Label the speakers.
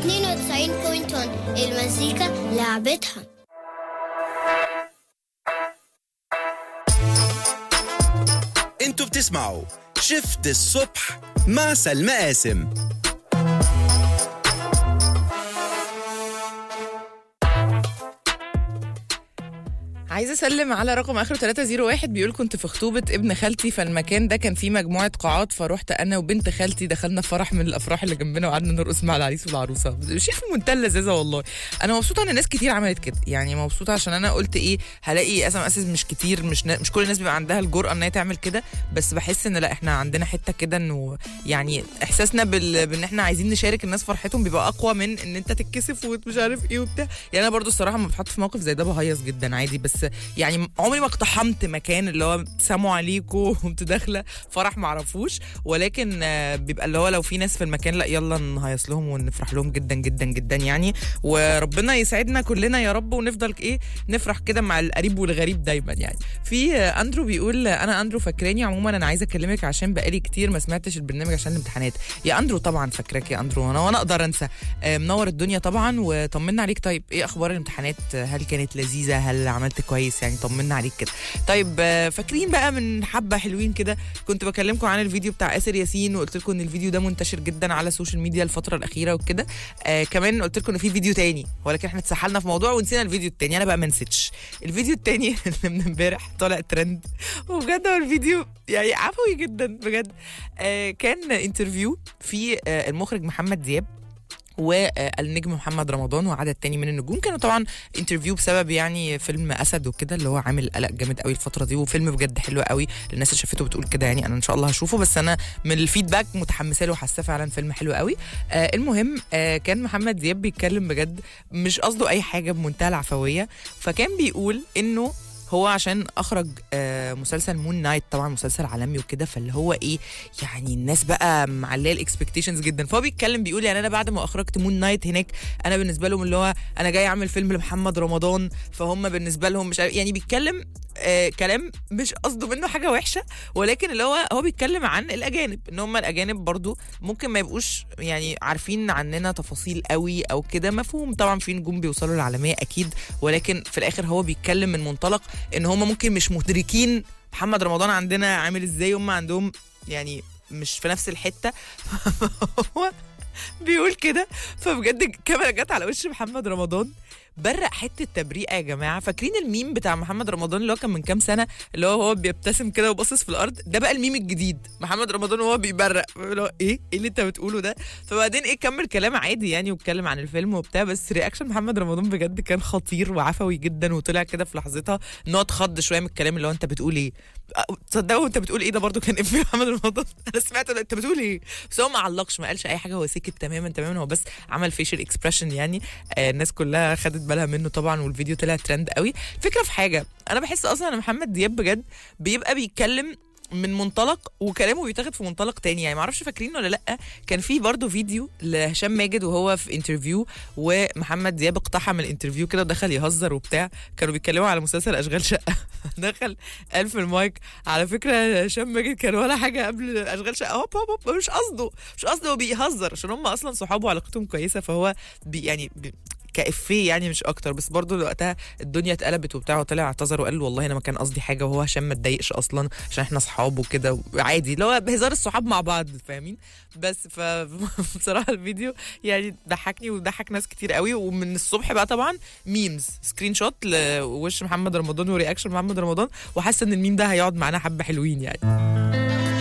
Speaker 1: 92.1 المزيكا لعبتها
Speaker 2: انتوا بتسمعوا شفت الصبح مع سلمى قاسم
Speaker 3: عايزه اسلم على رقم اخره 301 بيقول كنت في خطوبه ابن خالتي فالمكان ده كان فيه مجموعه قاعات فروحت انا وبنت خالتي دخلنا فرح من الافراح اللي جنبنا وقعدنا نرقص مع العريس والعروسه شيء في منتهى اللذاذه والله انا مبسوطه ان ناس كتير عملت كده يعني مبسوطه عشان انا قلت ايه هلاقي اسم اساس مش كتير مش نا... مش كل الناس بيبقى عندها الجرأه ان هي تعمل كده بس بحس ان لا احنا عندنا حته كده انه يعني احساسنا بال... بان احنا عايزين نشارك الناس فرحتهم بيبقى اقوى من ان انت تتكسف ومش عارف ايه وبتاع يعني انا برضو الصراحه لما بتحط في موقف زي ده بهيص جدا عادي بس يعني عمري ما اقتحمت مكان اللي هو سلام عليكم وانت داخله فرح ما اعرفوش ولكن آه، بيبقى اللي هو لو في ناس في المكان لا يلا نهيص لهم ونفرح لهم جدا جدا جدا يعني وربنا يسعدنا كلنا يا رب ونفضل ايه نفرح كده مع القريب والغريب دايما يعني في آه، اندرو بيقول آه، انا اندرو فاكراني عموما انا عايزه اكلمك عشان بقالي كتير ما سمعتش البرنامج عشان الامتحانات يا اندرو طبعا فاكراك يا اندرو انا وانا اقدر انسى آه، منور الدنيا طبعا وطمنا عليك طيب ايه اخبار الامتحانات آه، هل كانت لذيذه هل عملت كويس يعني طمنا عليك كده طيب آه، فاكرين بقى من حبه حلوين كده كنت بكلمكم عن الفيديو بتاع اسر ياسين وقلت لكم ان الفيديو ده منتشر جدا على السوشيال ميديا الفتره الاخيره وكده آه كمان قلت لكم ان في فيديو تاني ولكن احنا اتسحلنا في موضوع ونسينا الفيديو التاني انا بقى ما نسيتش الفيديو التاني اللي من امبارح طالع ترند وبجد هو الفيديو يعني عفوي جدا بجد آه كان انترفيو في آه المخرج محمد دياب والنجم محمد رمضان وعدد تاني من النجوم كانوا طبعا انترفيو بسبب يعني فيلم اسد وكده اللي هو عامل قلق جامد قوي الفتره دي وفيلم بجد حلو قوي الناس اللي شافته بتقول كده يعني انا ان شاء الله هشوفه بس انا من الفيدباك متحمسه له وحاسه فعلا فيلم حلو قوي آه المهم آه كان محمد دياب بيتكلم بجد مش قصده اي حاجه بمنتهى العفويه فكان بيقول انه هو عشان اخرج آه مسلسل مون نايت طبعا مسلسل عالمي وكده فاللي هو ايه يعني الناس بقى معليه الاكسبكتيشنز جدا فهو بيتكلم بيقول يعني انا بعد ما اخرجت مون نايت هناك انا بالنسبه لهم اللي هو انا جاي اعمل فيلم لمحمد رمضان فهم بالنسبه لهم مش عارف يعني بيتكلم آه كلام مش قصده منه حاجه وحشه ولكن اللي هو هو بيتكلم عن الاجانب ان هم الاجانب برضو ممكن ما يبقوش يعني عارفين عننا تفاصيل قوي او كده مفهوم طبعا في نجوم بيوصلوا للعالميه اكيد ولكن في الاخر هو بيتكلم من منطلق ان هم ممكن مش مدركين محمد رمضان عندنا عامل ازاي هم عندهم يعني مش في نفس الحته هو بيقول كده فبجد الكاميرا جت على وش محمد رمضان برق حته تبريئه يا جماعه فاكرين الميم بتاع محمد رمضان اللي هو كان من كام سنه اللي هو هو بيبتسم كده وباصص في الارض ده بقى الميم الجديد محمد رمضان وهو بيبرق اللي هو ايه ايه اللي انت بتقوله ده فبعدين ايه كمل كلام عادي يعني واتكلم عن الفيلم وبتاع بس رياكشن محمد رمضان بجد كان خطير وعفوي جدا وطلع كده في لحظتها ان هو اتخض شويه من الكلام اللي هو انت بتقول ايه أه، تصدقوا انت بتقول ايه ده برضو كان افيه محمد رمضان انا سمعت ده، انت بتقول ايه بس هو ما علقش ما قالش اي حاجه هو سكت تماما تماما هو بس عمل فيشل اكسبريشن يعني آه الناس كلها خدت بالها منه طبعا والفيديو طلع ترند قوي الفكره في حاجه انا بحس اصلا ان محمد دياب بجد بيبقى بيتكلم من منطلق وكلامه بيتاخد في منطلق تاني يعني معرفش فاكرين ولا لا كان في برضه فيديو لهشام ماجد وهو في انترفيو ومحمد دياب اقتحم الانترفيو كده ودخل يهزر وبتاع كانوا بيتكلموا على مسلسل اشغال شقه دخل قال في المايك على فكره هشام ماجد كان ولا حاجه قبل اشغال شقه هوب هوب هوب مش قصده مش قصده هو بيهزر عشان هم اصلا صحابه وعلاقتهم كويسه فهو بي يعني بي كافيه يعني مش اكتر بس برضه وقتها الدنيا اتقلبت وبتاع وطلع اعتذر وقال والله انا ما كان قصدي حاجه وهو هشام ما اتضايقش اصلا عشان احنا اصحاب وكده عادي اللي هو بهزار الصحاب مع بعض فاهمين بس فبصراحه الفيديو يعني ضحكني وضحك ناس كتير قوي ومن الصبح بقى طبعا ميمز سكرين شوت لوش محمد رمضان ورياكشن محمد رمضان وحاسه ان الميم ده هيقعد معانا حبه حلوين يعني